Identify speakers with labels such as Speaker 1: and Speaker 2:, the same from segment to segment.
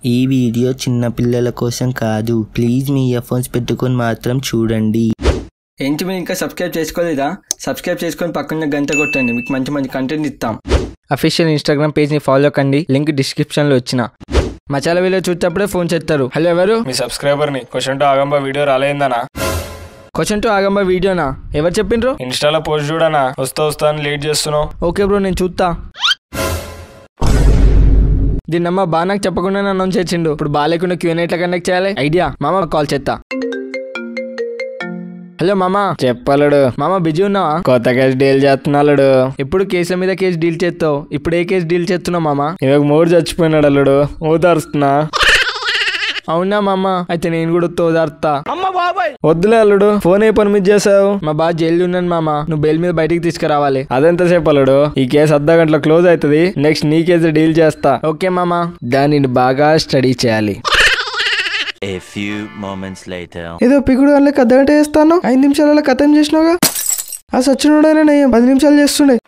Speaker 1: ఈ వీడియో చిన్న పిల్లల కోసం కాదు ప్లీజ్ మీ ఇయర్ ఫోన్స్ పెట్టుకొని మాత్రం చూడండి
Speaker 2: ఏంటి మీరు ఇంకా సబ్స్క్రైబ్ చేసుకోలేదా సబ్స్క్రైబ్ చేసుకొని పక్కన గంట కొట్టండి మీకు మంచి మంచి కంటెంట్ ఇస్తాం అఫీషియల్ ఇన్స్టాగ్రామ్ పేజ్ని ఫాలో కండి లింక్ డిస్క్రిప్షన్లో ఇచ్చిన మచాల వీడియో చూసేటప్పుడే ఫోన్ చేస్తారు హలో ఎవరు
Speaker 3: మీ సబ్స్క్రైబర్ ని క్వశ్చన్ టు ఆగంబ వీడియో రాలేదనా
Speaker 2: క్వశ్చన్ టు ఆగంబ వీడియోనా ఎవరు చెప్పిండ్రు
Speaker 3: ఇన్స్టాలో పోస్ట్ చూడనా వస్తా వస్తా అని లేట్ చేస్తున్నావు
Speaker 2: ఓకే బ్రో నేను చూస్తా దీన్ని అమ్మ బాగా నాకు చెప్పకుండా నన్ను అనౌన్స్ చేసిండు ఇప్పుడు బాగాలేకుండా క్యూఎన్ ఎట్లా కండక్ట్ చేయాలి ఐడియా మామ కాల్ చేస్తా హలో మామ చెప్పాలడు మామ బిజీ ఉన్నావా కొత్త కేసు డీల్ చేస్తున్నాడు ఎప్పుడు కేసుల మీద కేసు డీల్ చేస్తావు ఇప్పుడు ఏ కేసు డీల్ చేస్తున్నావు మామ ఇವಾಗ మూడు చచ్చిపోయినాడు అల్లుడు ఓదారుస్తున్నా అవునా మామ అయితే నేను కూడా తోదార్తా వద్దులే అల్లుడు ఫోన్ ఏ పని మీద చేసావు మా బాగా జైలు ఉన్నాను మామ నువ్వు బెయిల్ మీద బయటికి తీసుకురావాలి అదెంతసేపు అల్లుడు ఈ కేసు అర్ధ గంటలో క్లోజ్ అవుతుంది నెక్స్ట్ నీ కేసు డీల్ చేస్తా ఓకే మామ దానిని బాగా స్టడీ చేయాలి
Speaker 4: A few moments later.
Speaker 5: ఏదో పిగుడు వాళ్ళకి అర్ధగంట చేస్తాను ఐదు నిమిషాలలో కథం చేసినావుగా ఆ సచ్చినోడైనా నేను పది నిమిషాలు చేస్తుండే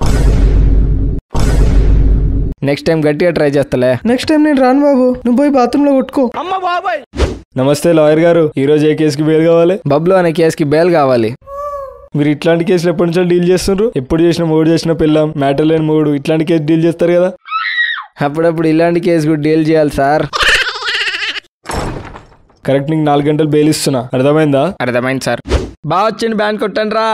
Speaker 2: నెక్స్ట్ టైం గట్టిగా ట్రై చేస్తలే
Speaker 5: నెక్స్ట్ టైం నేను రాను బాబు నువ్వు పోయి బాత్రూంలో కొట్టుకో
Speaker 3: నమస్తే లాయర్ గారు ఈ రోజు ఏ కేసుకి బెయిల్ కావాలి
Speaker 2: బబ్లు అనే కేసుకి బెయిల్ కావాలి
Speaker 3: మీరు ఇట్లాంటి కేసులు ఎప్పటి నుంచో డీల్ చేస్తుండ్రు ఎప్పుడు చేసిన మూడు చేసిన పిల్లం మ్యాటర్ లేని మూడు ఇట్లాంటి కేసు డీల్ చేస్తారు కదా
Speaker 2: అప్పుడప్పుడు ఇలాంటి కేసు కూడా డీల్ చేయాలి సార్
Speaker 3: కరెక్ట్ నీకు నాలుగు గంటలు బెయిల్ ఇస్తున్నా అర్థమైందా
Speaker 2: అర్థమైంది సార్ బాగా వచ్చింది బ్యాన్ కొట్టండి రా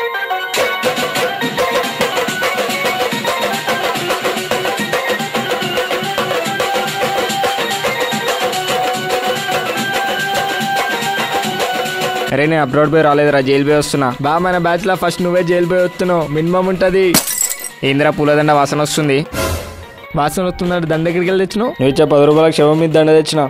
Speaker 2: అరే నేను అబ్రాడ్ పోయి రాలేదురా జైలు పోయి వస్తున్నా బా మన బ్యాచ్ లో ఫస్ట్ నువ్వే జైలు పోయి వస్తున్నావు మినిమం ఉంటది ఏందిరా పూలదండ వాసన వస్తుంది వాసన వస్తున్నాడు దండ దగ్గరికి వెళ్ళి తెచ్చినావు
Speaker 3: నువ్వు ఇచ్చే పది రూపాయలకు శవం మీద దండ తెచ్చిన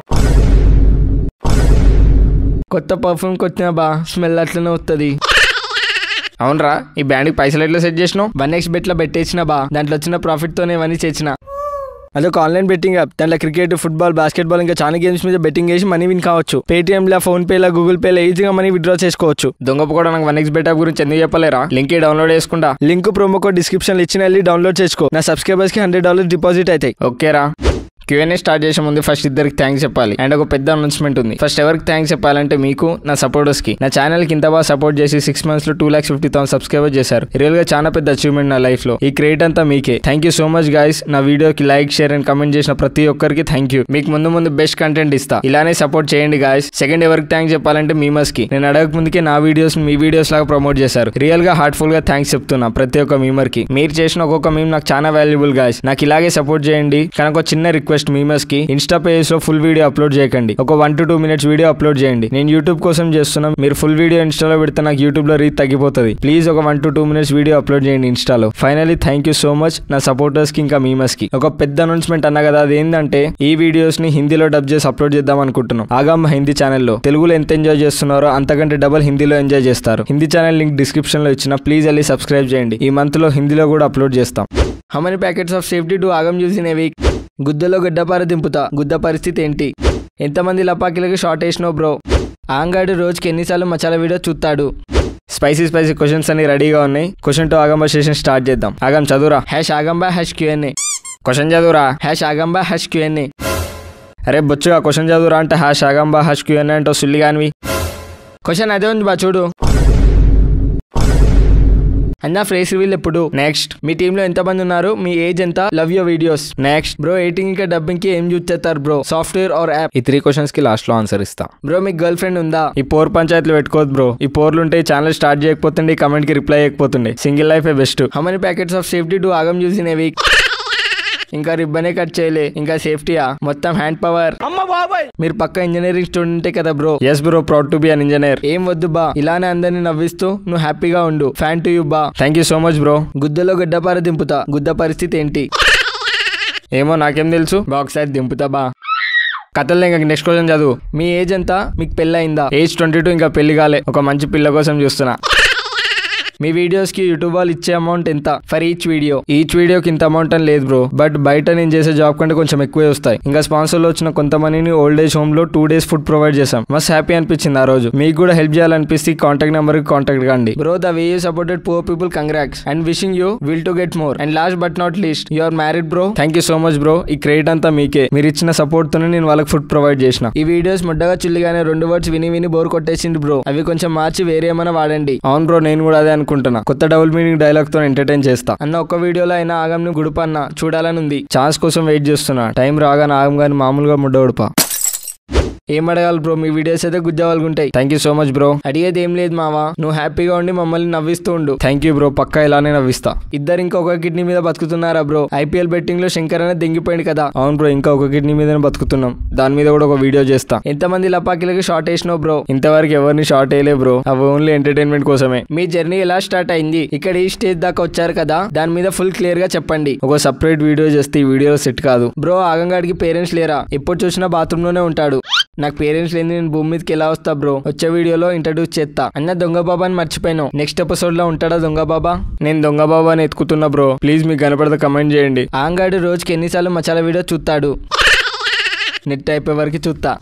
Speaker 2: కొత్త పర్ఫ్యూమ్ కొట్టినా బా స్మెల్ అట్లనే వస్తుంది అవునరా ఈ బ్యాండ్కి పైసలు ఎట్లా సెట్ చేసినావు వన్ ఎక్స్ బెట్లో పెట్టేసిన బా దాంట్లో వచ్చిన ప్రాఫిట్ తోనే ఇవన్నీ చేసిన అదొక ఆన్లైన్ బెట్టింగ్ యాప్ దాంట్లో క్రికెట్ ఫుట్బాల్ బాస్కెట్బాల్ ఇంకా చాలా గేమ్స్ మీద బెట్టింగ్ చేసి మనీ విన్ కావచ్చు పేటిఎంలో ఫోన్ పేలో గూగుల్ పేలో ఈజీగా మనీ విత్డ్రా చేసుకోవచ్చు దొంగ కూడా నాకు వన్ ఎక్స్ బెట్ యాప్ గురించి ఎందుకు చెప్పలేరా లింక్ డౌన్లోడ్ చేసుకుంటా లింక్ ప్రోమో కోడ్ డిస్క్రిప్షన్ ఇచ్చిన వెళ్ళి డౌన్లోడ్ చేసుకో నా సబ్స్క్రైబర్స్ కి హండ్రెడ్ డాలర్స్ డిపాజిట్ అవుతాయి ఓకేరా క్యూఎన్ఏ స్టార్ట్ చేసే ముందు ఫస్ట్ ఇద్దరికి థ్యాంక్స్ చెప్పాలి అండ్ ఒక పెద్ద అనౌన్స్మెంట్ ఉంది ఫస్ట్ ఎవరికి థ్యాంక్స్ చెప్పాలంటే మీకు నా సపోర్టర్స్ కి నా ఛానల్ కి ఇంత బాగా సపోర్ట్ చేసి సిక్స్ మంత్స్ లో two lakhs fifty thousand subscriber చేశారు రియల్ గా చాలా పెద్ద అచీవ్మెంట్ నా లైఫ్ లో ఈ క్రెడిట్ అంతా మీకే thank you so much guys నా వీడియోకి లైక్ షేర్ అండ్ కమెంట్ చేసిన ప్రతి ఒక్కరికి థ్యాంక్ యూ మీకు ముందు ముందు బెస్ట్ కంటెంట్ ఇస్తా ఇలానే సపోర్ట్ చేయండి గాయస్ సెకండ్ ఎవరికి థ్యాంక్స్ చెప్పాలంటే మీమస్ కి నేను అడగక ముందుకే నా వీడియోస్ మీ వీడియోస్ లాగా ప్రమోట్ చేశారు రియల్ గా హార్ట్ఫుల్ గా థ్యాంక్స్ చెప్తున్నా ప్రతి ఒక్క మీమర్ కి మీరు చేసిన ఒక్కొక్క మీమ్ నాకు చాలా వాల్యుబుల్ గాయస్ నాకు ఇలాగే సపోర్ట్ చేయండి కానీ ఒక చిన్న రిక్వెస్ట్ మీమస్ కి ఇన్స్టా పేజ్ లో ఫుల్ వీడియో అప్లోడ్ చేయకండి ఒక one to two minutes video upload చేయండి నేను యూట్యూబ్ కోసం చేస్తున్నా మీరు ఫుల్ వీడియో ఇన్స్టాలో పెడితే నాకు యూట్యూబ్ లో రీచ్ తగ్గిపోతుంది ప్లీజ్ ఒక one to two minutes video upload చేయండి ఇన్స్టాలో finally thank you so much నా సపోర్టర్స్ కి ఇంకా మీమస్ కి ఒక పెద్ద అనౌన్స్మెంట్ అన్న కదా అదేంటంటే ఈ వీడియోస్ ని హిందీలో డబ్ చేసి అప్లోడ్ చేద్దాం అనుకుంటున్నాం ఆగామ హిందీ ఛానల్లో తెలుగులో ఎంత ఎంజాయ్ చేస్తున్నారో అంతకంటే డబల్ హిందీలో ఎంజాయ్ చేస్తారు హిందీ ఛానల్ లింక్ డిస్క్రిప్షన్ లో ఇచ్చిన ప్లీజ్ వెళ్ళి సబ్స్క్రైబ్ చేయండి ఈ మంత్ లో హిందీలో కూడా అప్లోడ్ చేస్తాం how many packets of safety to ఆగం చూసిన వీక్ గుద్దలో గడ్డపార దింపుతా గుద్ద పరిస్థితి ఏంటి ఎంతమంది లపాకిలకి షార్ట్ వేసినావు బ్రో ఆంగాడు రోజుకి ఎన్నిసార్లు మసాలా వీడియో చూస్తాడు స్పైసీ స్పైసీ క్వశ్చన్స్ అన్ని రెడీగా ఉన్నాయి క్వశ్చన్ టు ఆగంబా సెషన్ స్టార్ట్ చేద్దాం ఆగం చదువురా హ్యాష్ ఆగంబా హ్యాష్ క్యూఎన్ఏ క్వశ్చన్ చదువురా హ్యాష్ ఆగంబా హ్యాష్ క్యూఎన్ఏ అరే బొచ్చుగా క్వశ్చన్ చదువురా అంటే హ్యాష్ ఆగంబా హ్యాష్ క్యూఎన్ఏ అంటే సుల్లి కానివి క్వశ్చన్ అదే ఉంది బా చూడు అన్న ఫ్రేస్ రివీల్ ఎప్పుడు నెక్స్ట్ మీ టీంలో ఎంత మంది ఉన్నారు మీ ఏజ్ ఎంత love your videos next bro editing ఇంకా డబ్బింగ్ కి ఏం యూజ్ చేస్తారు బ్రో సాఫ్ట్వేర్ ఆర్ యాప్
Speaker 3: ఈ త్రీ క్వశ్చన్స్ కి లాస్ట్ లో ఆన్సర్ ఇస్తా
Speaker 2: బ్రో మీకు గర్ల్ ఫ్రెండ్ ఉందా ఈ పోర్ పంచాయతీలు పెట్టుకోవద్దు బ్రో ఈ పోర్లు ఉంటే ఈ ఛానల్ స్టార్ట్ చేయకపోతుండే ఈ కమెంట్ కి రిప్లై చేయకపోతుండే single life best how many packets of safety to ఆగం చూసిన వీక్ ఇంకా రిబ్బనే కట్ చేయలే ఇంకా సేఫ్టీయా మొత్తం హ్యాండ్ పవర్ మీరు పక్క ఇంజనీరింగ్ స్టూడెంటే కదా bro yes bro proud to be an engineer ఏం వద్దు బా ఇలానే అందరిని నవ్విస్తూ నువ్వు హ్యాపీగా ఉండు ఫ్యాన్ టు యూ బా thank you so much bro గుద్దలో గడ్డపార దింపుతా గుద్ద పరిస్థితి ఏంటి ఏమో నాకేం తెలుసు బాక్స్ అయితే దింపుతా బా కథలు ఇంకా నెక్స్ట్ క్వశ్చన్ చదువు మీ ఏజ్ ఎంత మీకు పెళ్ళి అయిందా ఏజ్ ట్వంటీ టూ ఇంకా పెళ్లి కాలే ఒక మంచి పిల్ల కోసం చూస్తున్నా మీ వీడియోస్ కి యూట్యూబ్ వాళ్ళు ఇచ్చే అమౌంట్ ఎంత ఫర్ ఈచ్ వీడియో ఈచ్ వీడియోకి ఇంత అమౌంట్ అని లేదు బ్రో బట్ బయట నేను చేసే జాబ్ కంటే కొంచెం ఎక్కువే వస్తాయి ఇంకా స్పాన్సర్లో వచ్చిన కొంతమందిని ఓల్డ్ ఏజ్ హోమ్ లో టూ డేస్ ఫుడ్ ప్రొవైడ్ చేశాం మస్త్ హ్యాపీ అనిపించింది ఆ రోజు మీకు కూడా హెల్ప్ చేయాలనిపిస్తే కాంటాక్ట్ నెంబర్ కి కాంటాక్ట్ కండి bro the way you supported poor people congrats and wishing you will to get more and last but not least you are married bro thank you so much bro ఈ credit అంతా మీకే మీరు ఇచ్చిన support తోనే నేను వాళ్ళకి food provide చేసిన ఈ వీడియోస్ ముడ్డగా చుల్లిగానే రెండు వర్డ్స్ విని విని బోర్ కొట్టేసింది బ్రో అవి కొంచెం మార్చి వేరే ఏమైనా వాడండి అవును బ్రో నేను కూడా అదే అనుకుంటున్నా కొత్త డబుల్ మీనింగ్ డైలాగ్ తో ఎంటర్టైన్ చేస్తా అన్న ఒక్క వీడియోలో అయినా ఆగంని గుడుపన్న చూడాలని ఉంది ఛాన్స్ కోసం వెయిట్ చేస్తున్నా టైం రాగానే ఆగం గాని మామూలుగా ముడ్డ ఉడప ఏం అడగాలి బ్రో మీ వీడియోస్ అయితే గుజ్జవాలుగుంటాయి thank you so much bro అడిగేది ఏం లేదు మావా నువ్వు హ్యాపీగా ఉండి మమ్మల్ని నవ్విస్తూ ఉండు థ్యాంక్ యూ బ్రో పక్కా ఇలానే నవ్విస్తా ఇద్దరు ఇంకా ఒక కిడ్నీ మీద బతుకుతున్నారా బ్రో ఐపీఎల్ బెట్టింగ్ లో శంకర్ అనేది దెంగిపోయింది కదా అవును బ్రో ఇంకా ఒక కిడ్నీ మీదనే బతుకుతున్నాం దాని మీద కూడా ఒక వీడియో చేస్తా ఎంతమంది లపాకిలకి షార్ట్ వేసినావు బ్రో ఇంతవరకు ఎవరిని షార్ట్ వేయలే బ్రో అవి ఓన్లీ ఎంటర్టైన్మెంట్ కోసమే మీ జర్నీ ఎలా స్టార్ట్ అయింది ఇక్కడ ఈ స్టేజ్ దాకా వచ్చారు కదా దాని మీద ఫుల్ క్లియర్ గా చెప్పండి ఒక సపరేట్ వీడియో చేస్తే ఈ వీడియో సెట్ కాదు బ్రో ఆగంగాడికి పేరెంట్స్ లేరా ఎప్పుడు చూసినా బాత్రూమ్ లోనే ఉంటాడు నాకు పేరెంట్స్ లేని నేను భూమి మీదకి ఎలా వస్తా బ్రో వచ్చే వీడియోలో ఇంట్రడ్యూస్ చేస్తా అన్న దొంగ బాబా అని మర్చిపోయాను నెక్స్ట్ ఎపిసోడ్ లో ఉంటాడా దొంగ బాబా నేను దొంగ బాబా అని ఎత్తుకుతున్నా బ్రో ప్లీజ్ మీకు కనపడతా కమెంట్ చేయండి ఆంగాడు రోజుకి ఎన్నిసార్లు మచాల వీడియో చూస్తాడు నెట్ అయిపోయే వరకు చూస్తా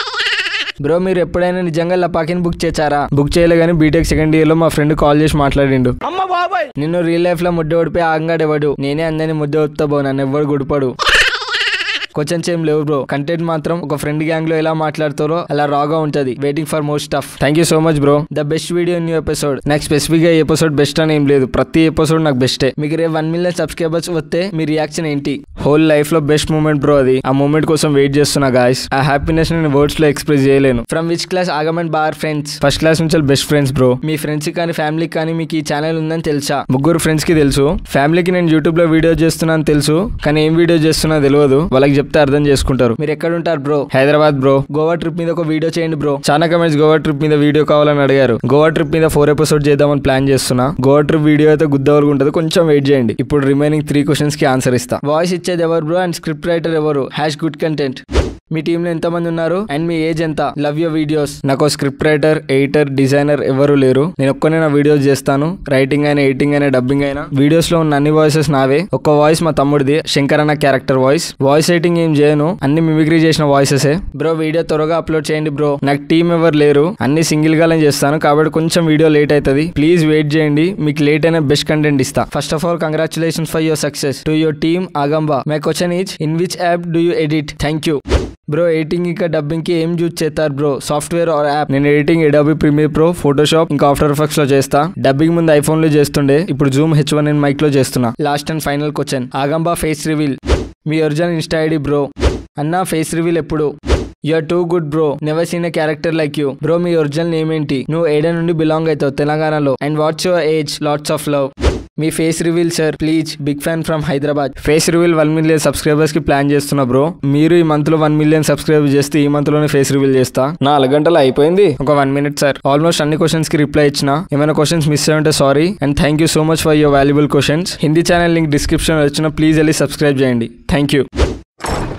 Speaker 2: బ్రో మీరు ఎప్పుడైనా నిజంగా లపాకిని బుక్ చేశారా బుక్ చేయలే కానీ బీటెక్ సెకండ్ ఇయర్ లో మా ఫ్రెండ్ కాల్ చేసి మాట్లాడిండు నిన్ను రియల్ లైఫ్ లో ముద్ద ఓడిపోయి ఆంగాడు ఎవడు నేనే అందరిని ముద్ద ఒత్తా బో నన్ను ఎవ్వడు గుడిపడు క్వశ్చన్స్ ఏం లేవు బ్రో కంటెంట్ మాత్రం ఒక ఫ్రెండ్ గ్యాంగ్ లో ఎలా మాట్లాడతారో అలా రాగా ఉంటది waiting for more stuff thank you so much bro the best video new episode నాకు స్పెసిఫిక్ గా ఎపిసోడ్ బెస్ట్ అని ఏం లేదు ప్రతి ఎపిసోడ్ నాకు బెస్టే మీకు రేపు వన్ మిలియన్ సబ్స్క్రైబర్స్ వస్తే మీ రియాక్షన్ ఏంటి హోల్ లైఫ్ లో బెస్ట్ మూమెంట్ బ్రో అది ఆ మూమెంట్ కోసం వెయిట్ చేస్తున్నా గాయస్ ఆ హ్యాపీనెస్ నేను వర్డ్స్ లో ఎక్స్ప్రెస్ చేయలేను ఫ్రమ్ విచ్ క్లాస్ ఆగమెంట్ బార్ ఫ్రెండ్స్ ఫస్ట్ క్లాస్ నుంచి బెస్ట్ ఫ్రెండ్స్ బ్రో మీ ఫ్రెండ్స్ కానీ ఫ్యామిలీకి కానీ మీకు ఈ ఛానల్ ఉందని తెలుసా ముగ్గురు ఫ్రెండ్స్ కి తెలుసు ఫ్యామిలీకి నేను యూట్యూబ్ లో వీడియో చేస్తున్నాను తెలుసు కానీ ఏం వీడియో చేస్తున్నా తెలియదు వాళ్ళకి చెప్తే అర్థం చేసుకుంటారు మీరు ఎక్కడ ఉంటారు bro Hyderabad bro Goa trip మీద ఒక వీడియో చేయండి బ్రో చాలా కమెంట్స్ గోవా ట్రిప్ మీద వీడియో కావాలని అడిగారు గోవా ట్రిప్ మీద ఫోర్ ఎపిసోడ్ చేద్దామని ప్లాన్ చేస్తున్నా గోవా ట్రిప్ వీడియో అయితే గుద్దవరకు ఉంటుంది కొంచెం వెయిట్ చేయండి ఇప్పుడు రిమైనింగ్ త్రీ క్వశ్చన్స్ కి ఆన్సర్ ఇస్తా వాయిస్ ఇచ్చేది ఎవరు బ్రో అండ్ స్క్రిప్ట్ రైటర్ ఎవరు హ్యాష్ గుడ్ కంటెంట్ మీ టీంలో ఎంతమంది ఉన్నారు అండ్ మీ ఏజ్ ఎంత లవ్ యువర్ వీడియోస్ నాకు స్క్రిప్ట్ రైటర్ ఎడిటర్ డిజైనర్ ఎవరు లేరు నేను ఒక్కనే నా వీడియోస్ చేస్తాను రైటింగ్ అయినా ఎడిటింగ్ అయినా డబ్బింగ్ అయినా వీడియోస్ లో ఉన్న అన్ని వాయిసెస్ నావే ఒక్క వాయిస్ మా తమ్ముడిది శంకర్ అన్న క్యారెక్టర్ వాయిస్ వాయిస్ ఎడిటింగ్ ఏం చేయను అన్ని మిమిక్రీ చేసిన వాయిసెస్ బ్రో వీడియో త్వరగా అప్లోడ్ చేయండి బ్రో నాకు టీం ఎవరు లేరు అన్ని సింగిల్ గానే చేస్తాను కాబట్టి కొంచెం వీడియో లేట్ అవుతుంది ప్లీజ్ వెయిట్ చేయండి మీకు లేట్ అయినా బెస్ట్ కంటెంట్ ఇస్తా first of all congratulation for your success to your team ఆగంబా my question is in which app do you edit thank you bro editing ఇంకా డబ్బింగ్ కి ఏం use చేస్తారు బ్రో సాఫ్ట్వేర్ ఆర్ యాప్ నేను editing ఎడాబి premier Pro Photoshop ఇంకా After Effects లో చేస్తా dubbing ముందు ఐఫోన్ లో చేస్తుండే ఇప్పుడు Zoom H one N mic లో చేస్తున్నా లాస్ట్ అండ్ ఫైనల్ క్వశ్చన్ ఆగంబా ఫేస్ రివీల్ మీ ఒరిజినల్ ఇన్స్టా ఐడి బ్రో అన్న ఫేస్ రివీల్ ఎప్పుడు you are too good bro never seen a character like you bro మీ ఒరిజినల్ నేమ్ ఏంటి నువ్వు ఏడా నుండి బిలాంగ్ అవుతావు తెలంగాణలో and what's your age lots of love మీ face reveal sir please Bigg fan from Hyderabad face reveal one million subscribers కి plan చేస్తున్నా బ్రో మీరు ఈ మంత్ లో వన్ మిలియన్ సబ్స్క్రైబ్ చేస్తే ఈ మంత్ లోనే ఫేస్ రివీల్ చేస్తా
Speaker 3: నాలుగు గంటలు అయిపోయింది
Speaker 2: ఒక వన్ మినిట్ సార్ ఆల్మోస్ట్ అన్ని క్వశ్చన్స్ కి రిప్లై ఇచ్చిన ఏమైనా క్వశ్చన్స్ మిస్ అయ్యి ఉంటే sorry and thank you so much for your valuable questions Hindi channel link description వచ్చిన ప్లీజ్ వెళ్ళి సబ్స్క్రైబ్ చేయండి థ్యాంక్ యూ